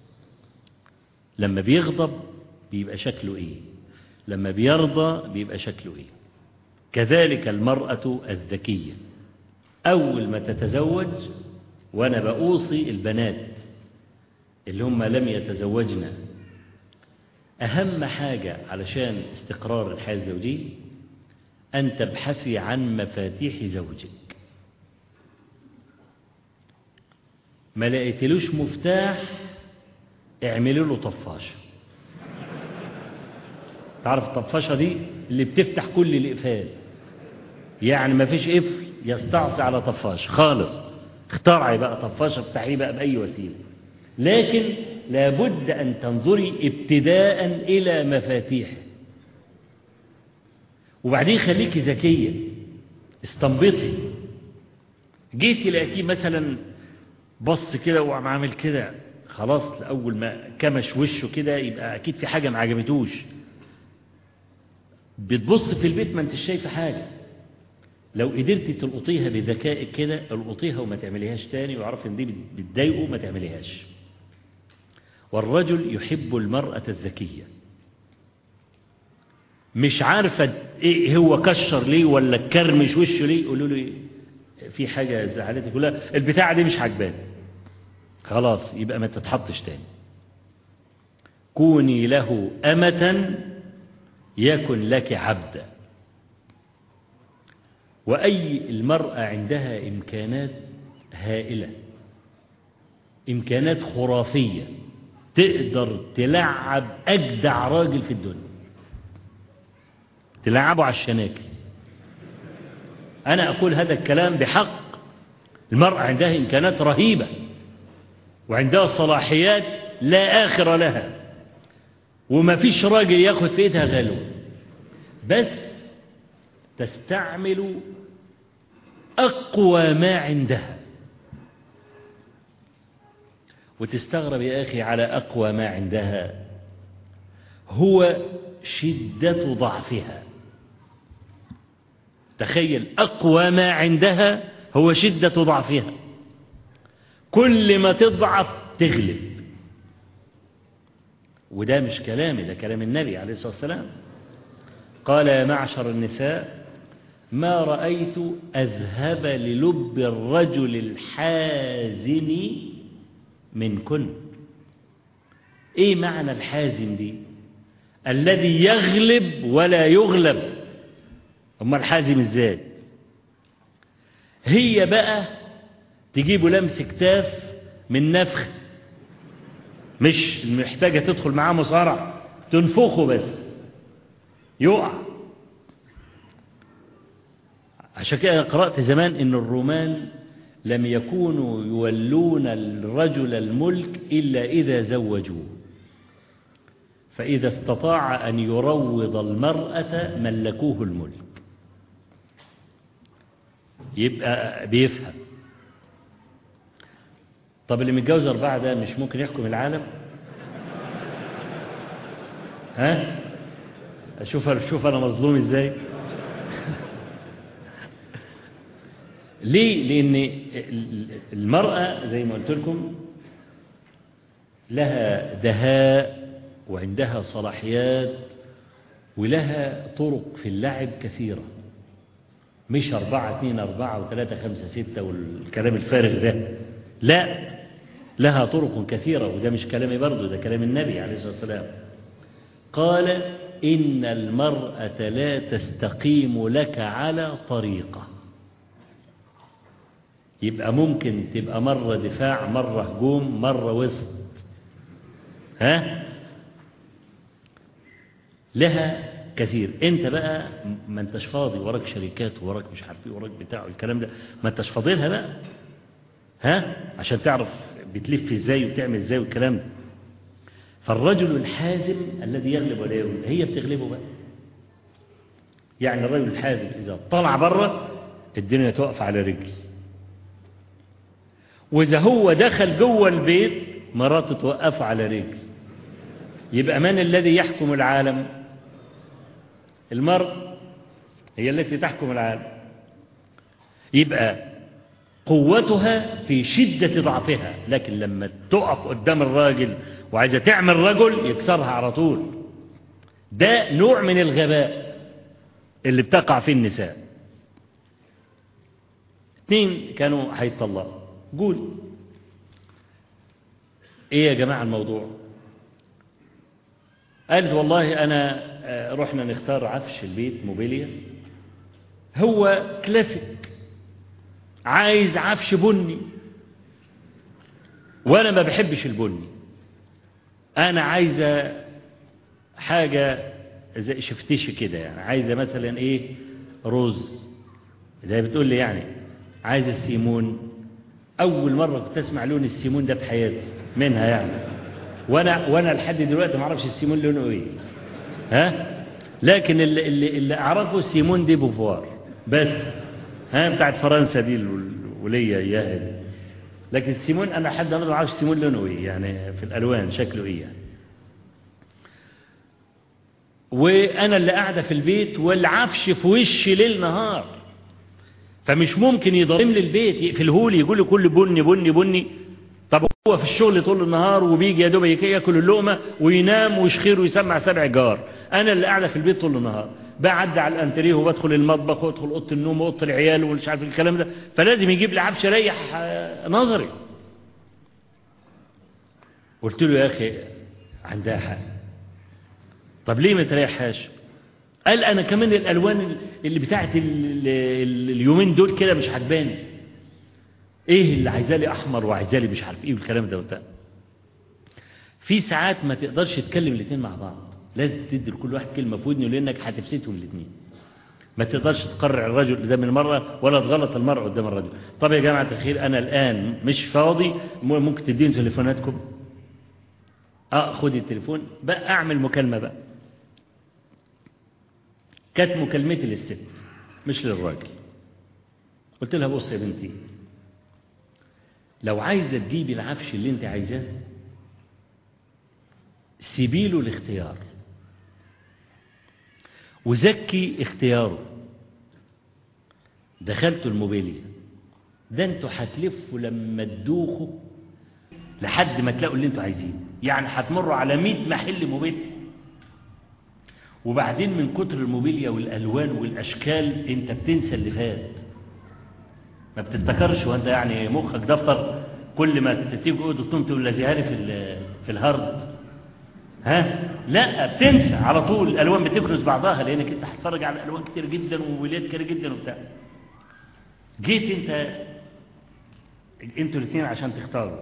لما بيغضب بيبقى شكله إيه لما بيرضى بيبقى شكله إيه كذلك المرأة الذكية أول ما تتزوج وأنا بأوصي البنات اللي هم لم يتزوجن أهم حاجة علشان استقرار الحياة الزوجية أن تبحثي عن مفاتيح زوجك ما لقيتلوش مفتاح اعملي له طفاشة تعرف الطفاشة دي اللي بتفتح كل الإقفال يعني ما فيش قفل يستعصي على طفاش خالص اخترعي بقى طفاشة افتحيه بقى بأي وسيلة لكن لابد أن تنظري ابتداء إلى مفاتيحه وبعدين خليكي ذكية استنبطي جيتي لقيتيه مثلا بص كده وقام عامل كده خلاص لأول ما كمش وشه كده يبقى أكيد في حاجة ما عجبتوش بتبص في البيت ما انتش شايفة حاجة لو قدرتي تلقطيها بذكائك كده القطيها وما تعمليهاش تاني وعرف ان دي بتضايقه ما تعمليهاش والرجل يحب المرأة الذكية مش عارفة ايه هو كشر ليه ولا كرمش وشه ليه يقولوا له في حاجة زعلتك كلها البتاعة دي مش عجباني خلاص يبقى ما تتحطش تاني كوني له أمة يكن لك عبدا وأي المرأة عندها إمكانات هائلة إمكانات خرافية تقدر تلعب أجدع راجل في الدنيا تلعبه على الشناكل أنا أقول هذا الكلام بحق المرأة عندها إمكانات رهيبة وعندها صلاحيات لا آخر لها وما فيش راجل ياخد في إيدها غلو بس تستعمل أقوى ما عندها وتستغرب يا أخي على أقوى ما عندها هو شدة ضعفها تخيل أقوى ما عندها هو شدة ضعفها كل ما تضعف تغلب وده مش كلامي ده كلام النبي عليه الصلاة والسلام قال يا معشر النساء ما رأيت أذهب للب الرجل الحازم منكن ايه معنى الحازم دي الذي يغلب ولا يغلب أما الحازم ازاي هي بقى تجيبه لمس كتاف من نفخ مش محتاجة تدخل معاه مصارع تنفخه بس يقع عشان كده قرأت زمان ان الرومان لم يكونوا يولون الرجل الملك إلا إذا زوجوه فإذا استطاع أن يروض المرأة ملكوه الملك يبقى بيفهم طب اللي متجوز أربعة ده مش ممكن يحكم العالم ها أشوف شوف أنا مظلوم إزاي ليه لأن المرأة زي ما قلت لكم لها دهاء وعندها صلاحيات ولها طرق في اللعب كثيرة مش أربعة اثنين أربعة وثلاثة خمسة ستة والكلام الفارغ ده لا لها طرق كثيرة وده مش كلامي برضه ده كلام النبي عليه الصلاة والسلام قال إن المرأة لا تستقيم لك على طريقة يبقى ممكن تبقى مرة دفاع مرة هجوم مرة وسط ها لها كثير انت بقى ما انتش فاضي وراك شركات وراك مش عارف ايه وراك بتاع الكلام ده ما انتش فاضي لها بقى ها عشان تعرف بتلف ازاي وتعمل ازاي والكلام ده فالرجل الحازم الذي يغلب ولا يغلب هي بتغلبه بقى يعني الرجل الحازم اذا طلع بره الدنيا تقف على رجل واذا هو دخل جوه البيت مراته توقفه على رجل يبقى من الذي يحكم العالم المرء هي التي تحكم العالم يبقى قوتها في شدة ضعفها لكن لما تقف قدام الراجل وعايزة تعمل رجل يكسرها على طول ده نوع من الغباء اللي بتقع فيه النساء اثنين كانوا هيتطلقوا قول ايه يا جماعة الموضوع قالت والله أنا رحنا نختار عفش البيت موبيليا هو كلاسيك عايز عفش بني وأنا ما بحبش البني أنا عايزة حاجة زي شفتشي كده يعني عايزة مثلا إيه رز ده بتقول لي يعني عايزة السيمون أول مرة كنت أسمع لون السيمون ده في حياتي منها يعني وانا وانا لحد دلوقتي ما اعرفش السيمون لونه ايه ها لكن اللي اللي, اللي اعرفه السيمون دي بوفوار بس ها بتاعت فرنسا دي الوليه اياها دي لكن السيمون انا لحد النهارده ما اعرفش السيمون لونه ايه يعني في الالوان شكله ايه يعني وانا اللي قاعده في البيت والعفش في وشي ليل نهار فمش ممكن يضرم لي البيت يقفله لي يقول لي كل بني بني بني طب هو في الشغل طول النهار وبيجي يا دوب ياكل اللقمه وينام ويشخير ويسمع سبع جار انا اللي قاعده في البيت طول النهار بعدي على الانتريه وبدخل المطبخ وادخل اوضه النوم واوضه العيال ومش عارف الكلام ده فلازم يجيب لي عفش يريح نظري قلت له يا اخي عندها حق طب ليه ما تريحهاش قال انا كمان الالوان اللي بتاعت اليومين دول كده مش عجباني ايه اللي عايزالي احمر وعايزالي مش عارف ايه والكلام ده وبتاع في ساعات ما تقدرش تتكلم الاثنين مع بعض لازم تدي لكل واحد كلمه في ودنه لانك هتفسدهم الاثنين ما تقدرش تقرع الرجل قدام المرأة ولا تغلط المرأة قدام الرجل طب يا جماعة الخير أنا الآن مش فاضي ممكن تديني تليفوناتكم اه خد التليفون بقى أعمل مكالمة بقى كانت مكالمتي للست مش للراجل قلت لها بص يا بنتي لو عايزة تجيبي العفش اللي انت عايزاه سيبيله الاختيار وزكي اختياره دخلتوا الموبيليا ده انتوا هتلفوا لما تدوخوا لحد ما تلاقوا اللي انتوا عايزينه يعني هتمروا على 100 محل موبيليا وبعدين من كتر الموبيليا والالوان والاشكال انت بتنسى اللي فات ما بتفتكرش وانت يعني مخك دفتر كل ما تيجي اوضه تقوم تقول لازيهالي في في الهارد ها لا بتنسى على طول الالوان بتكنس بعضها لانك انت هتتفرج على الوان كتير جدا وموبيليات كتير جدا وبتاع جيت انت انتوا الاثنين عشان تختاروا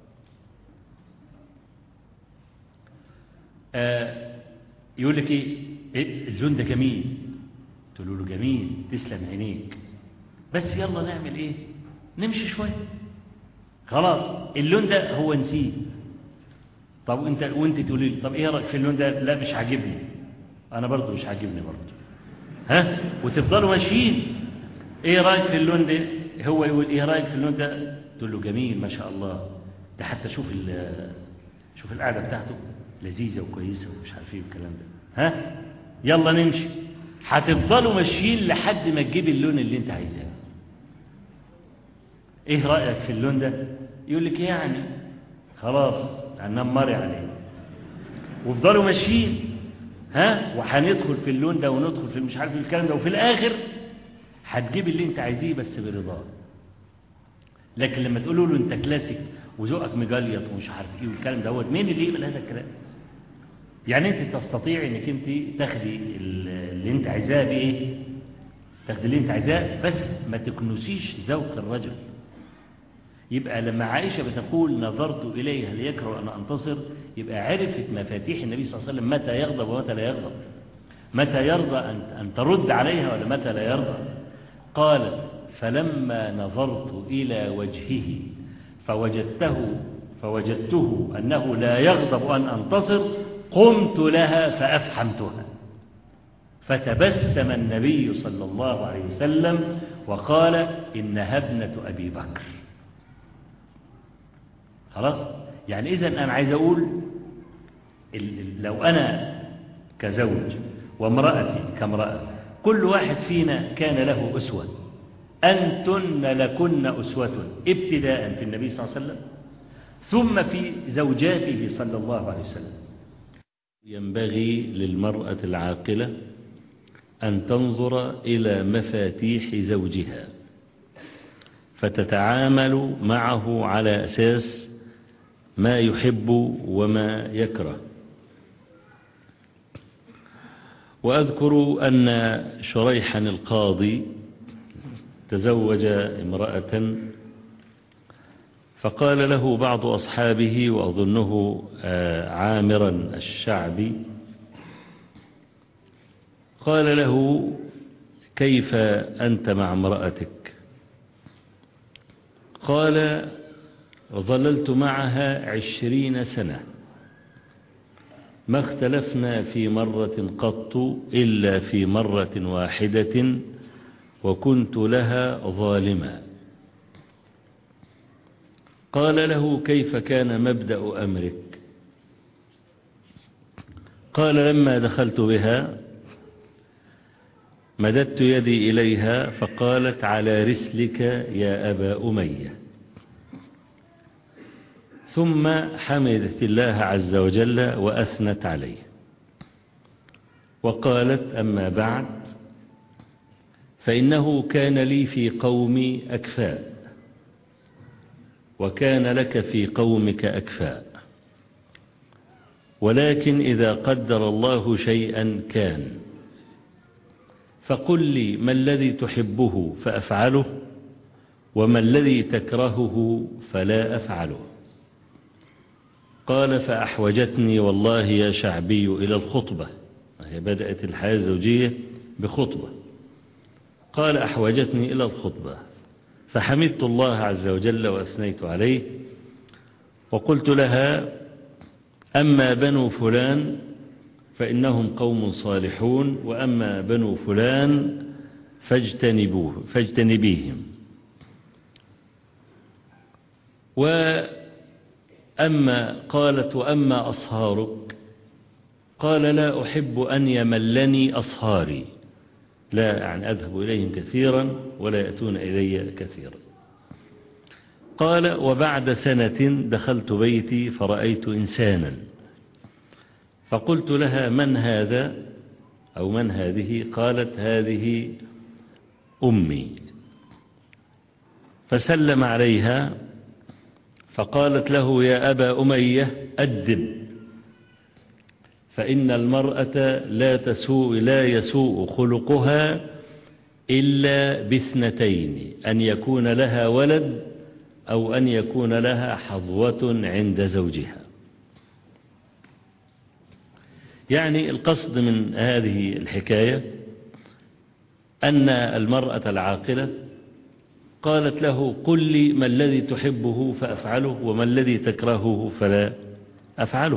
آه يقول لك ايه إيه اللون ده جميل تقول له جميل تسلم عينيك بس يلا نعمل ايه نمشي شويه خلاص اللون ده هو نسيه طب وانت وانت تقولي لي طب ايه رايك في اللون ده لا مش عاجبني انا برضه مش عاجبني برضه ها وتفضلوا ماشيين ايه رايك في اللون ده هو يقول ايه رايك في اللون ده تقول له جميل ما شاء الله ده حتى شوف شوف القعده بتاعته لذيذه وكويسه ومش عارف ايه والكلام ده ها يلا نمشي هتفضلوا ماشيين لحد ما تجيب اللون اللي انت عايزاه ايه رايك في اللون ده يقول لك يعني خلاص هنمري عليه وفضلوا ماشيين ها وهندخل في اللون ده وندخل في مش عارف الكلام ده وفي الاخر هتجيب اللي انت عايزيه بس برضاه لكن لما تقولوا له انت كلاسيك وذوقك مجليط ومش عارف ايه والكلام دوت مين اللي يقبل هذا الكلام يعني انت تستطيع انك انت تاخدي اللي انت عايزاه بايه تاخدي اللي انت عايزاه بس ما تكنسيش ذوق الرجل يبقى لما عائشة بتقول نظرت إليها ليكره أن أنتصر يبقى عرفت مفاتيح النبي صلى الله عليه وسلم متى يغضب ومتى لا يغضب متى يرضى أن أن ترد عليها ولا متى لا يرضى قال فلما نظرت إلى وجهه فوجدته فوجدته أنه لا يغضب أن أنتصر قمت لها فأفحمتها فتبسم النبي صلى الله عليه وسلم وقال إنها ابنة أبي بكر خلاص يعني إذا أنا عايز أقول لو أنا كزوج وامرأتي كامرأة كل واحد فينا كان له أسوة أنتن لكن أسوة ابتداء في النبي صلى الله عليه وسلم ثم في زوجاته صلى الله عليه وسلم ينبغي للمرأة العاقلة أن تنظر إلى مفاتيح زوجها فتتعامل معه على أساس ما يحب وما يكره وأذكر أن شريحا القاضي تزوج امرأة فقال له بعض أصحابه وأظنه عامرا الشعبي قال له كيف أنت مع امرأتك قال ظللت معها عشرين سنة ما اختلفنا في مرة قط إلا في مرة واحدة وكنت لها ظالما قال له كيف كان مبدأ أمرك قال لما دخلت بها مددت يدي إليها فقالت على رسلك يا أبا أمية ثم حمدت الله عز وجل وأثنت عليه وقالت أما بعد فإنه كان لي في قومي أكفاء وكان لك في قومك أكفاء ولكن إذا قدر الله شيئا كان فقل لي ما الذي تحبه فأفعله وما الذي تكرهه فلا أفعله قال فأحوجتني والله يا شعبي إلى الخطبة هي بدأت الحياة الزوجية بخطبة قال أحوجتني إلى الخطبة فحمدت الله عز وجل وأثنيت عليه وقلت لها أما بنو فلان فإنهم قوم صالحون وأما بنو فلان فاجتنبوه فاجتنبيهم وأما قالت وأما أصهارك قال لا أحب أن يملني أصهاري لا يعني أذهب إليهم كثيرا ولا يأتون إلي كثيرا قال وبعد سنة دخلت بيتي فرأيت إنسانا فقلت لها من هذا أو من هذه قالت هذه أمي فسلم عليها فقالت له يا أبا أمية أدب فإن المرأة لا تسوء لا يسوء خلقها إلا باثنتين أن يكون لها ولد أو أن يكون لها حظوة عند زوجها يعني القصد من هذه الحكاية أن المرأة العاقلة قالت له قل لي ما الذي تحبه فأفعله وما الذي تكرهه فلا أفعله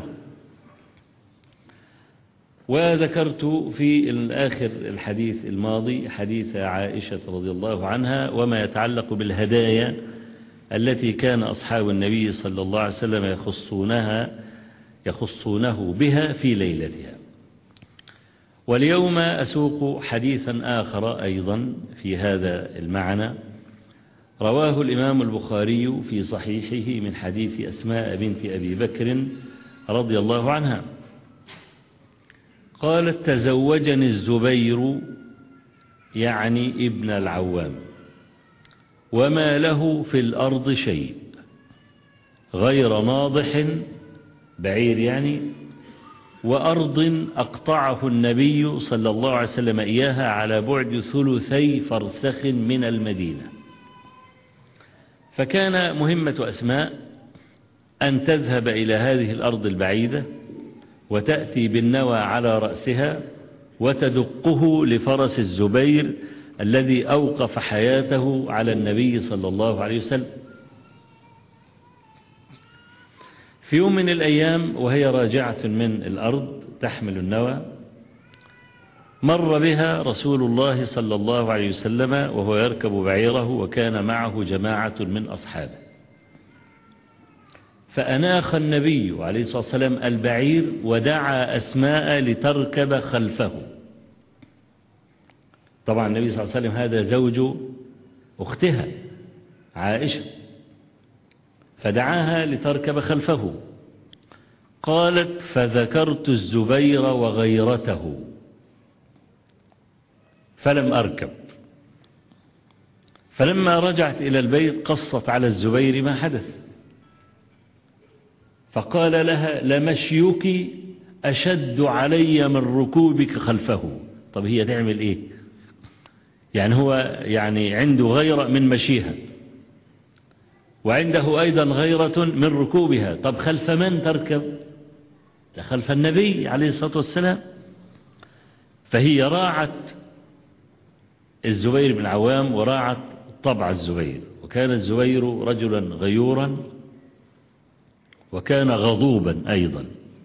وذكرت في الآخر الحديث الماضي حديث عائشة رضي الله عنها وما يتعلق بالهدايا التي كان أصحاب النبي صلى الله عليه وسلم يخصونها يخصونه بها في ليلتها واليوم أسوق حديثا آخر أيضا في هذا المعنى رواه الإمام البخاري في صحيحه من حديث أسماء بنت أبي بكر رضي الله عنها قالت تزوجني الزبير يعني ابن العوام وما له في الأرض شيء غير ناضح بعير يعني وأرض أقطعه النبي صلى الله عليه وسلم إياها على بعد ثلثي فرسخ من المدينة فكان مهمة أسماء أن تذهب إلى هذه الأرض البعيدة وتأتي بالنوى على رأسها وتدقه لفرس الزبير الذي أوقف حياته على النبي صلى الله عليه وسلم في يوم من الأيام وهي راجعة من الأرض تحمل النوى مر بها رسول الله صلى الله عليه وسلم وهو يركب بعيره وكان معه جماعة من أصحابه فأناخ النبي عليه الصلاة والسلام البعير ودعا أسماء لتركب خلفه طبعا النبي صلى الله عليه وسلم هذا زوج أختها عائشة فدعاها لتركب خلفه قالت فذكرت الزبير وغيرته فلم أركب فلما رجعت إلى البيت قصت على الزبير ما حدث فقال لها لمشيك أشد علي من ركوبك خلفه طب هي تعمل إيه يعني هو يعني عنده غيرة من مشيها وعنده أيضا غيرة من ركوبها طب خلف من تركب خلف النبي عليه الصلاة والسلام فهي راعت الزبير بن عوام وراعت طبع الزبير وكان الزبير رجلا غيورا وكان غضوبا أيضا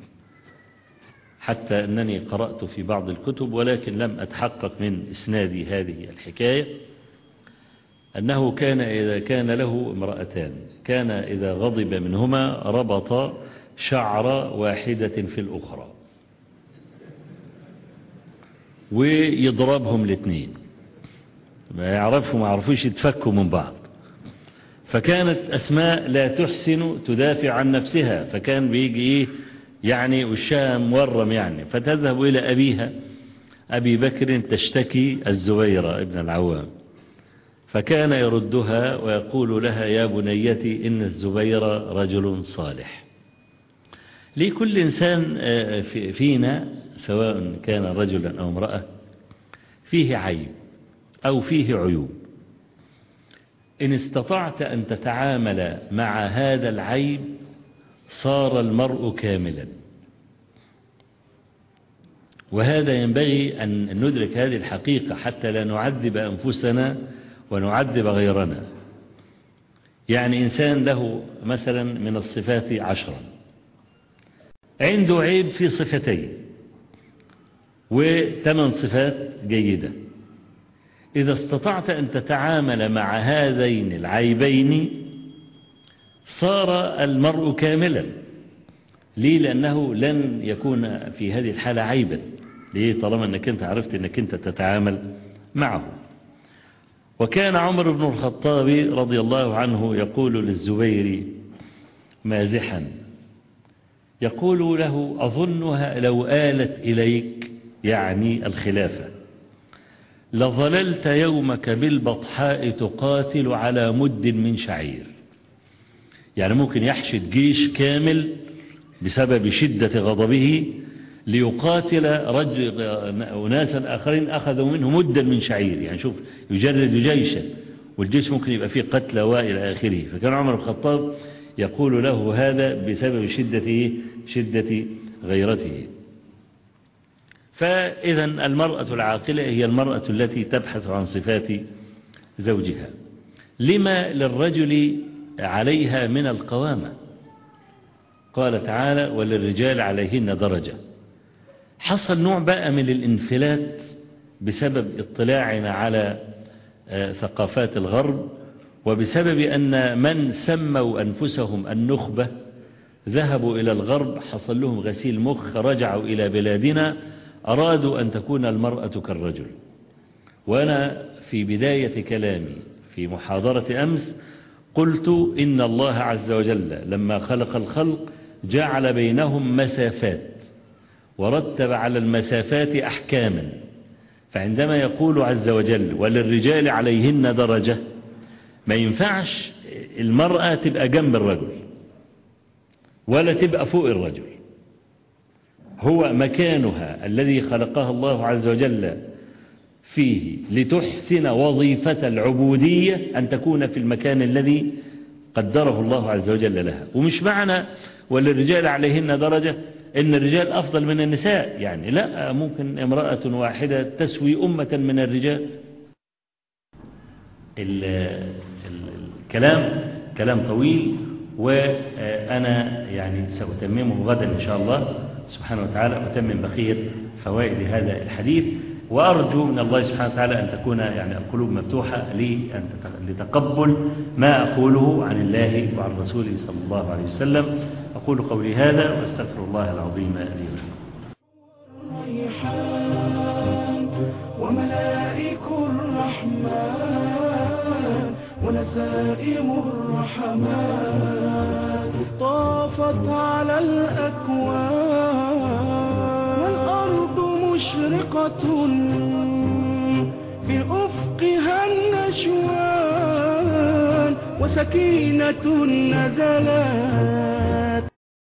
حتى أنني قرأت في بعض الكتب ولكن لم أتحقق من إسناد هذه الحكاية أنه كان إذا كان له امرأتان كان إذا غضب منهما ربط شعر واحدة في الأخرى ويضربهم الاثنين ما يعرفوا ما يعرفوش يتفكوا من بعض فكانت أسماء لا تحسن تدافع عن نفسها فكان بيجي إيه يعني وشها مورم يعني فتذهب إلى أبيها أبي بكر تشتكي الزبيرة ابن العوام فكان يردها ويقول لها يا بنيتي إن الزبير رجل صالح لكل إنسان فينا سواء كان رجلا أو امرأة فيه عيب أو فيه عيوب إن استطعت أن تتعامل مع هذا العيب صار المرء كاملا وهذا ينبغي أن ندرك هذه الحقيقة حتى لا نعذب أنفسنا ونعذب غيرنا يعني إنسان له مثلا من الصفات عشرا عنده عيب في صفتين وثمان صفات جيدة إذا استطعت أن تتعامل مع هذين العيبين صار المرء كاملا ليه لأنه لن يكون في هذه الحالة عيبا ليه طالما أنك أنت عرفت أنك أنت تتعامل معه وكان عمر بن الخطاب رضي الله عنه يقول للزبير مازحا يقول له أظنها لو آلت إليك يعني الخلافة لظللت يومك بالبطحاء تقاتل على مد من شعير يعني ممكن يحشد جيش كامل بسبب شدة غضبه ليقاتل رجل أناسا آخرين أخذوا منه مدا من شعير يعني شوف يجرد جيشا والجيش ممكن يبقى فيه قتلى وإلى آخره فكان عمر بن الخطاب يقول له هذا بسبب شدة شدة غيرته فإذا المرأة العاقلة هي المرأة التي تبحث عن صفات زوجها لما للرجل عليها من القوامة قال تعالى وللرجال عليهن درجة حصل نوع بقى من الانفلات بسبب اطلاعنا على ثقافات الغرب وبسبب أن من سموا أنفسهم النخبة ذهبوا إلى الغرب حصل لهم غسيل مخ رجعوا إلى بلادنا أرادوا أن تكون المرأة كالرجل وأنا في بداية كلامي في محاضرة أمس قلت إن الله عز وجل لما خلق الخلق جعل بينهم مسافات ورتب على المسافات أحكاما فعندما يقول عز وجل وللرجال عليهن درجة ما ينفعش المرأة تبقى جنب الرجل ولا تبقى فوق الرجل هو مكانها الذي خلقها الله عز وجل فيه لتحسن وظيفة العبودية أن تكون في المكان الذي قدره الله عز وجل لها ومش معنى وللرجال عليهن درجة إن الرجال أفضل من النساء يعني لا ممكن امرأة واحدة تسوي أمة من الرجال ال ال الكلام كلام طويل وأنا يعني سأتممه غدا إن شاء الله سبحانه وتعالى أتمم بقية فوائد هذا الحديث وأرجو من الله سبحانه وتعالى أن تكون يعني القلوب مفتوحة لأن لتقبل ما أقوله عن الله وعن رسوله صلى الله عليه وسلم أقول قولي هذا وأستغفر الله العظيم لي ولكم الريحان وملائك الرحمن ونسائم الرحمن طافت على الأكوان والأرض مشرقة بأفقها النشوان وسكينة نزلت